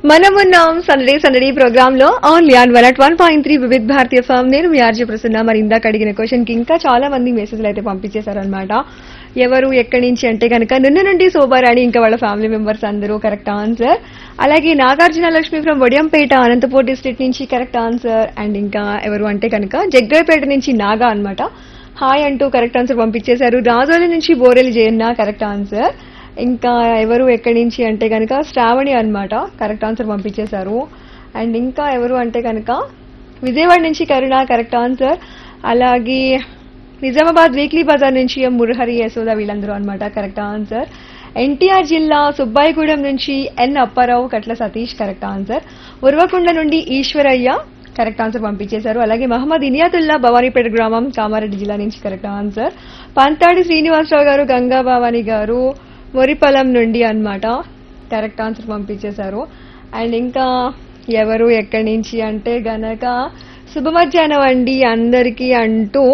మనమున్నాం సందడి సందడి ప్రోగ్రామ్ లో only on one at one point three Vividh Bharati FM నేను మీ ఆర్జీ ప్రసన్న మరి ఇందాక అడిగిన క్వశ్చన్ కి ఇంకా చాలా మంది మెసేజ్లు అయితే పంపించేశారనమాట ఎవరు ఎక్కడి నుంచి అంటే కనుక నిన్న నుండి శోభారాణి ఇంకా వాళ్ళ ఫ్యామిలీ మెంబర్స్ అందరూ కరెక్ట్ ఆన్సర్ అలాగే నాగార్జున లక్ష్మి ఫ్రమ్ వడియంపేట అనంతపూర్ డిస్ట్రిక్ట్ నుంచి కరెక్ట్ ఆన్సర్ అండ్ ఇంకా ఎవరు అంటే కనుక జగ్గైపేట నుంచి నాగా అన్నమాట హాయ్ అంటూ కరెక్ట్ ఆన్సర్ పంపించేశారు రాజోలి నుంచి బోరెలి జయన్న కరెక్ట్ ఆన్సర్ ఇంకా ఎవరు ఎక్కడి నుంచి అంటే కనుక శ్రావణి అన్నమాట కరెక్ట్ ఆన్సర్ పంపించేశారు అండ్ ఇంకా ఎవరు అంటే కనుక విజయవాడ నుంచి కరుణ కరెక్ట్ ఆన్సర్ అలాగే నిజామాబాద్ వీక్లీ బజార్ నుంచి ఎం మురహరి యశోద వీళ్ళందరూ అన్నమాట కరెక్ట్ ఆన్సర్ ఎన్టీఆర్ జిల్లా సుబ్బాయిగూడెం నుంచి N Apparao Katla Satish correct answer Uravakonda నుండి ఈశ్వరయ్య కరెక్ట్ ఆన్సర్ పంపించేశారు అలాగే మహమ్మద్ ఇనియాతుల్లా భవానీపేట గ్రామం కామారెడ్డి జిల్లా నుంచి కరెక్ట్ ఆన్సర్ పంతాడి శ్రీనివాసరావు గారు గంగా భవాని గారు మొరిపలం నుండి అన్నమాట కరెక్ట్ ఆన్సర్ పంపించేశారు అండ్ ఇంకా ఎవరు ఎక్కడి నుంచి అంటే గనక శుభ మధ్యాహ్నం అండి అందరికీ అంటూ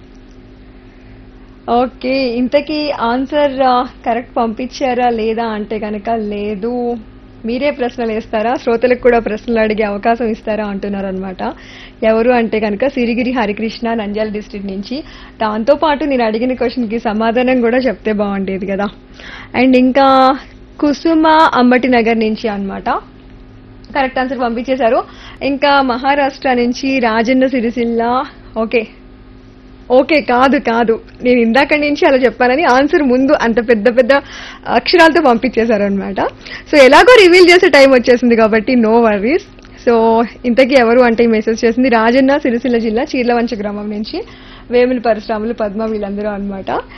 ఓకే ఇంతకీ ఆన్సర్ కరెక్ట్ పంపించారా లేదా అంటే కనుక లేదు మీరే ప్రశ్నలు వేస్తారా శ్రోతలకు కూడా ప్రశ్నలు అడిగే అవకాశం ఇస్తారా అంటున్నారు అనమాట ఎవరు అంటే కనుక సిరిగిరి హరికృష్ణ నంద్యాల డిస్ట్రిక్ట్ నుంచి దాంతో పాటు నేను అడిగిన క్వశ్చన్కి సమాధానం కూడా చెప్తే బాగుండేది కదా అండ్ ఇంకా కుసుమ అంబటి నగర్ నుంచి అన్నమాట కరెక్ట్ ఆన్సర్ పంపించేశారు ఇంకా మహారాష్ట్ర నుంచి రాజన్న సిరిసిల్ల ఓకే ఓకే కాదు కాదు నేను ఇందాక నుంచి అలా చెప్పానని ఆన్సర్ ముందు అంత పెద్ద పెద్ద అక్షరాలతో పంపించేశారు అనమాట సో ఎలాగో రివీల్ చేసే టైం వచ్చేసింది కాబట్టి నో వర్రీస్ సో ఇంతకీ ఎవరు అంటే ఈ మెసేజ్ చేసింది రాజన్న సిరిసిల్ల జిల్లా చీర్లవంచ గ్రామం నుంచి వేముల పరిశ్రమలు పద్మ వీళ్ళందరూ అన్నమాట